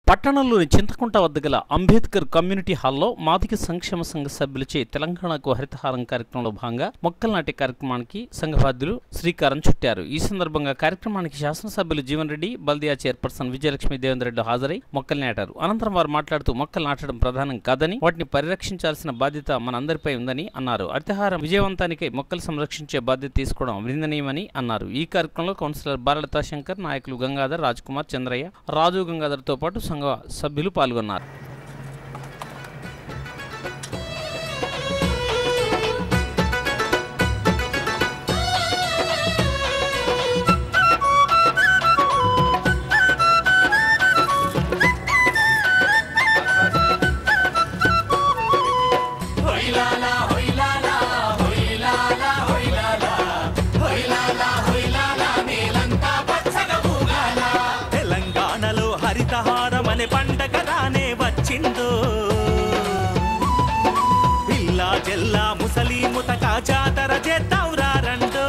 పట్టణంలోని చింతకుంట వద్ద గల అంబేద్కర్ కమ్యూనిటీ హాల్లో మాదిక సంక్షేమ సంఘ సభ్యులచే తెలంగాణకు హరితహారం కార్యక్రమంలో భాగంగా మొక్కలు నాటే కార్యక్రమానికి సంఘ బాధ్యులు శ్రీకారం చుట్టారు ఈ సందర్భంగా కార్యక్రమానికి శాసనసభ్యులు జీవన్ రెడ్డి బల్దియా చైర్పర్సన్ విజయలక్ష్మి దేవేంద్ర రెడ్డి హాజరై మొక్కలు నాటారు అనంతరం వారు మాట్లాడుతూ మొక్కలు నాటడం ప్రధానం కాదని వాటిని పరిరక్షించాల్సిన బాధ్యత మనందరిపై ఉందని అన్నారు హరితహారం విజయవంతానికై మొక్కలు సంరక్షించే బాధ్యత తీసుకోవడం అభినందనీయమని అన్నారు ఈ కార్యక్రమంలో కౌన్సిలర్ బాలలతా శంకర్ నాయకులు గంగాధర్ రాజ్ కుమార్ చంద్రయ్య రాజు గంగాధర్తో పాటు సంఘ సభ్యులు పాల్గొన్నారు తెలంగాణలో హరితహారం అనే పండగ రానే వచ్చిందో పిల్లా జెల్లా ముసలి ముతక జాతర చేద్దాంరా రండో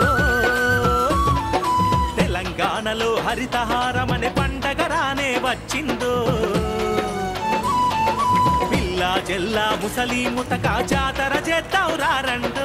తెలంగాణలో హరితహారం అనే పండగ రానే వచ్చిందో పిల్లా జెల్లా ముసలి ముతక జాతర చేద్దాంరా రండో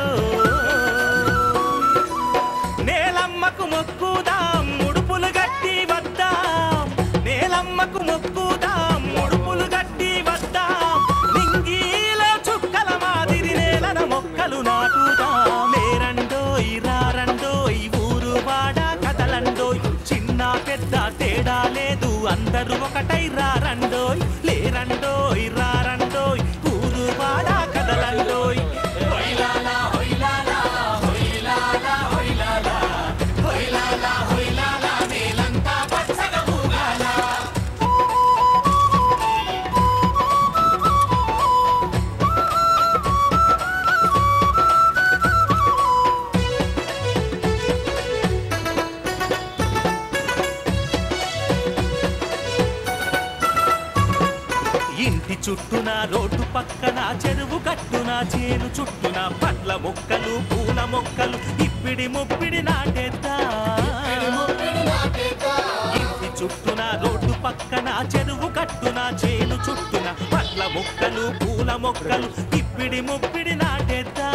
నేలమ్మకు మొక్కుదాం ముడుపులు గట్టి వద్దాం నేలమ్మకు మొక్కుదాం ముడుపులు గట్టి వద్దాం నింగిలో చుక్కల మాదిరి నేలన మొక్కలు నాటుదాం లేరండోయ్ రారండోయ్ ఊరు వాడ కదలండోయ్ చిన్న పెద్ద తేడా లేదు అందరూ ఒకటై రారండోయ్ లేరండోయ్ రారండోయ్ ఊరు వాడ కదలండోయ్ హొయ్లాలా హొయ్లాలా హొయ్లాలా హొయ్లాలా హొయ్లాలా హొయ్లాలా నేలంతా పచ్చగా ఊగాలా ఇంటి చుట్టూన రోడ్డు పక్కన చెరువు కట్టున చేను చుట్టూన పండ్ల మొక్కలు పూల మొక్కలు ఇప్పిడి ముప్పిడి నాటేద్దా ఇంటి చుట్టూన రోడ్డు పక్కన చెరువు కట్టున చేను చుట్టూన పండ్ల మొక్కలు పూల మొక్కలు ఇప్పిడి ముప్పిడి నాటేద్దా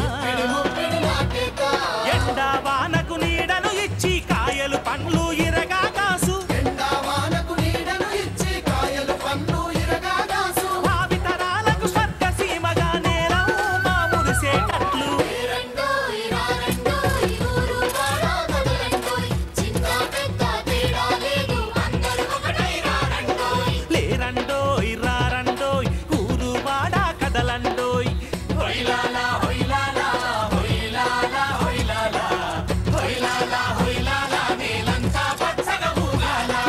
ఎండా వానకు నీడను ఇచ్చి కాయలు పండ్లు ఇరగా కాసు భావితరాలకు స్వర్గ సీమగా నేలం మా మురిసేటట్లు లేరండోయ్ రారండోయ్ ఊరు వాడ కదలండోయ్ హొయ్లాలా హొయ్లాలా హొయ్లాలా హొయ్లాలా హొయ్లాలా హొయ్లాలా నేలంతా పచ్చగా ఊగాలా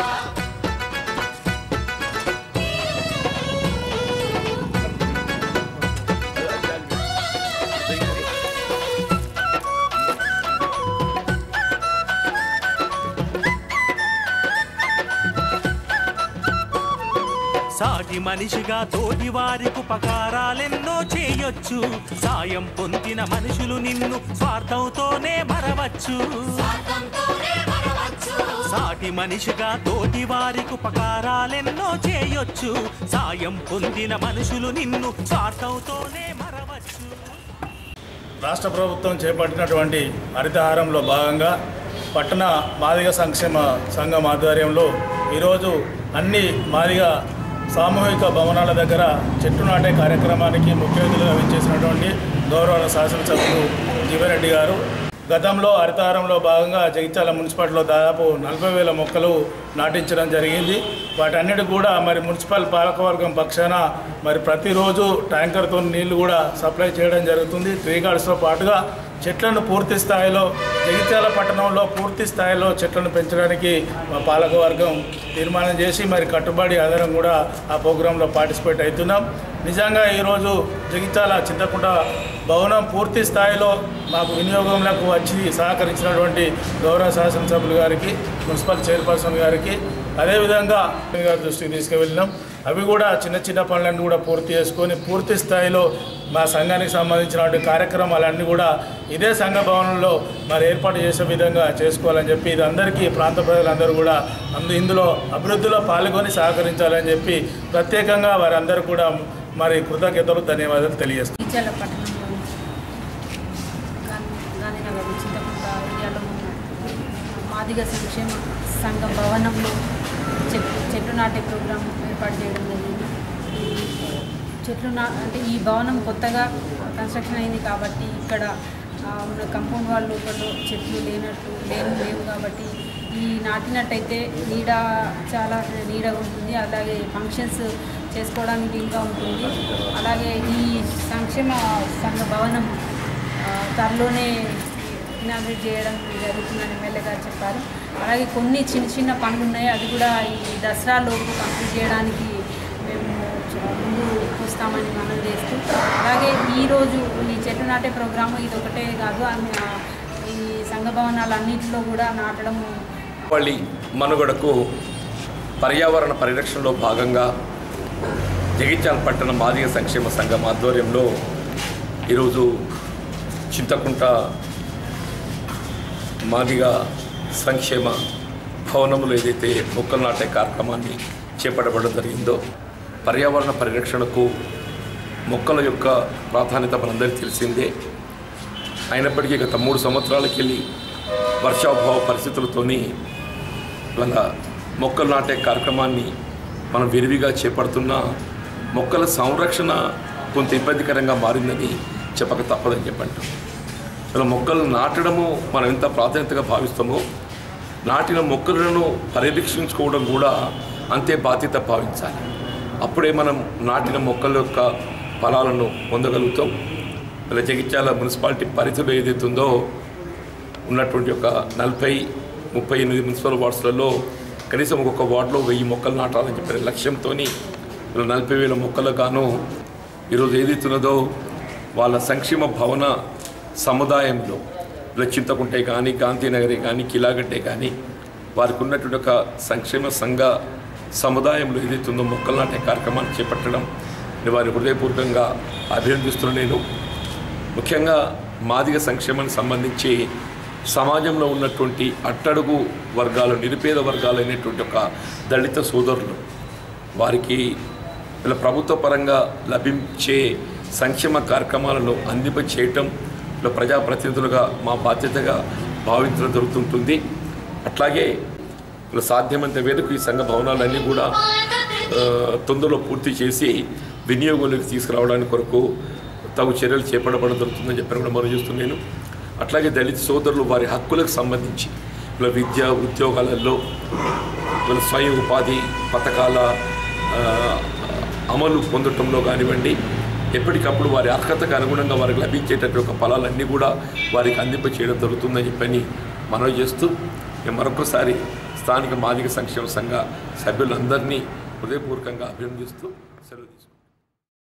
సాటి మనిషిగా తోటి వారికి ఉపకారాలెన్నో చేయొచ్చు సాయం పొందిన మనుషులు నిన్ను స్వార్థంతోనే మరవచ్చు సాటి మనిషిగా తోటి వారికి ఉపకారాలెన్నో చేయొచ్చు సాయం పొందిన మనుషులు నిన్ను స్వార్థంతోనే మరవచ్చు రాష్ట్ర ప్రభుత్వం చేపట్టినటువంటి హరితహారంలో భాగంగా పట్టణ మాదిగ సంక్షేమ సంఘం ఆధ్వర్యంలో ఈరోజు అన్ని మాదిగ సామూహిక భవనాల దగ్గర చెట్టు నాటే కార్యక్రమానికి ముఖ్య అతిథిగా విచ్చేసినటువంటి గౌరవ శాసనసభ్యులు జీవరెడ్డి గారు గతంలో హరితహారంలో భాగంగా జగిత్యాల మున్సిపాలిటీలో దాదాపు నలభై వేల మొక్కలు నాటించడం జరిగింది వాటన్నిటి కూడా మరి మున్సిపల్ పాలకవర్గం పక్షాన మరి ప్రతిరోజు ట్యాంకర్తో నీళ్లు కూడా సప్లై చేయడం జరుగుతుంది ట్రీ గార్డ్స్తో పాటుగా చెట్లను పూర్తి స్థాయిలో జగిత్యాల పట్టణంలో పూర్తి స్థాయిలో చెట్లను పెంచడానికి మా పాలకవర్గం తీర్మానం చేసి మరి కట్టుబడి ఆధారం కూడా ఆ ప్రోగ్రాంలో పార్టిసిపేట్ అవుతున్నాం నిజంగా ఈరోజు జగిత్యాల చింతకుంట భవనం పూర్తి స్థాయిలో మాకు వినియోగంలోకి వచ్చి సహకరించినటువంటి గౌరవ శాసనసభ్యులు గారికి మున్సిపల్ చైర్పర్సన్ గారికి అదేవిధంగా గారి దృష్టికి తీసుకువెళ్ళినాం అవి కూడా చిన్న చిన్న పనులన్నీ కూడా పూర్తి చేసుకొని పూర్తి స్థాయిలో మా సంఘానికి సంబంధించినటువంటి కార్యక్రమాలన్నీ కూడా ఇదే సంఘ భవనంలో మరి ఏర్పాటు చేసే విధంగా చేసుకోవాలని చెప్పి ఇది అందరికీ ప్రాంత ప్రజలందరూ కూడా అందు ఇందులో అభివృద్ధిలో పాల్గొని సహకరించాలని చెప్పి ప్రత్యేకంగా వారందరూ కూడా మరి కృతజ్ఞతలు ధన్యవాదాలు తెలియజేస్తాం ఇచ్చాల పట్టణంలో గాంధీ గాంధీనగర్ చింతకుంట ఏరియాలో ఉన్న మాదిగ సంక్షేమ సంఘ భవనంలో చెట్లు చెట్లు నాటే ప్రోగ్రాం ఏర్పాటు చేయడం జరిగింది ఈ చెట్లు నా అంటే ఈ భవనం కొత్తగా కన్స్ట్రక్షన్ అయింది కాబట్టి ఇక్కడ ఆ, ఉన్న కంపౌండ్ వాళ్ళ లోపల చెట్లు లేనట్టు లేను లేవు కాబట్టి ఈ నాటినట్టయితే నీడ చాలా నీడ ఉంటుంది అలాగే ఫంక్షన్స్ చేసుకోవడానికి వీలుగా ఉంటుంది అలాగే ఈ సంక్షేమ సంఘ భవనం ఆ, త్వరలోనే ఇనాగ్రేట్ చేయడం జరుగుతుందని ఎమ్మెల్యే గారు చెప్పారు అలాగే కొన్ని చిన్న చిన్న పనులు ఉన్నాయి అది కూడా ఈ దసరా లోపు కంప్లీట్ చేయడానికి మేము చ- ముందు వస్తామని మనం చేస్తూ అలాగే ఈరోజు ఈ చెట్టు నాటే ప్రోగ్రాము ఇది ఒకటే కాదు అన్ని ఆ, ఈ సంఘ భవనాలన్నింటిలో కూడా నాటడం పల్లి మనుగడకు పర్యావరణ పరిరక్షణలో భాగంగా జగిత్యాల పట్టణ మాదిగ సంక్షేమ సంఘం ఆధ్వర్యంలో ఈరోజు చింతకుంట మాదిగ సంక్షేమ భవనములు ఏదైతే మొక్కలు నాటే కార్యక్రమాన్ని చేపట్టబడడం జరిగిందో పర్యావరణ పరిరక్షణకు మొక్కల యొక్క ప్రాధాన్యత మనందరికీ తెలిసిందే అయినప్పటికీ గత మూడు సంవత్సరాలకి వెళ్ళి వర్షాభావ పరిస్థితులతోని వాళ్ళ మొక్కలు నాటే కార్యక్రమాన్ని మనం విరివిగా చేపడుతున్న మొక్కల సంరక్షణ కొంత ఇబ్బందికరంగా మారిందని చెప్పక తప్పదని చెప్పంటాం ఇలా మొక్కలు నాటడము మనం ఎంత ప్రాధాన్యతగా భావిస్తామో నాటిన మొక్కలను పరిరక్షించుకోవడం కూడా అంతే బాధ్యత భావించాలి అప్పుడే మనం నాటిన మొక్కల యొక్క ఫలాలను పొందగలుగుతాం ఇలా జగిత్యాల మున్సిపాలిటీ పరిధిలో ఏదైతే ఉందో ఉన్నటువంటి ఒక నలభై ముప్పై ఎనిమిది మున్సిపల్ వార్డ్స్లలో కనీసం ఒక్కొక్క వార్డులో వెయ్యి మొక్కలు నాటాలని చెప్పిన లక్ష్యంతో ఇలా నలభై వేల మొక్కలు గాను ఈరోజు ఏదైతున్నదో వాళ్ళ సంక్షేమ భవన సముదాయంలో ఇలా చింతకుంటే కానీ గాంధీనగరే కానీ కిలాగట్టే కానీ వారికి ఉన్నటువంటి ఒక సంక్షేమ సంఘ సముదాయంలో ఏదైతుందో మొక్కలు నాటే కార్యక్రమాన్ని చేపట్టడం నేను వారి హృదయపూర్వకంగా అభినందిస్తున్నాను నేను ముఖ్యంగా మాదిగ సంక్షేమానికి సంబంధించి సమాజంలో ఉన్నటువంటి అట్టడుగు వర్గాలు నిరుపేద వర్గాలైనటువంటి ఒక దళిత సోదరులు వారికి ఇలా ప్రభుత్వ పరంగా లభించే సంక్షేమ కార్యక్రమాలను అందింప చేయటం ఇలా ప్రజాప్రతినిధులుగా మా బాధ్యతగా భావించడం జరుగుతుంటుంది అట్లాగే ఇలా సాధ్యమైనంత మేరకు ఈ సంఘ భవనాలన్నీ కూడా ఆ, తొందరలో పూర్తి చేసి వినియోగంలోకి తీసుకురావడానికి కొరకు తగు చర్యలు చేపట్టబడడం జరుగుతుందని చెప్పి కూడా మనం చూస్తున్నాను అట్లాగే దళిత సోదరులు వారి హక్కులకు సంబంధించి ఇలా విద్య ఉద్యోగాలలో ఇలా స్వయం ఉపాధి పథకాల ఆ, అమలు పొందటంలో కానివ్వండి ఎప్పటికప్పుడు వారి అర్హతకు అనుగుణంగా వారికి లభించేటటువంటి ఒక ఫలాలన్నీ కూడా వారికి అందింప చేయడం జరుగుతుందని చెప్పని మనవి చేస్తూ నేను మరొకసారి స్థానిక మాదిక సంక్షేమ సంఘ సభ్యులందరినీ హృదయపూర్వకంగా అభినందిస్తూ సెలవు తీసుకుంటాను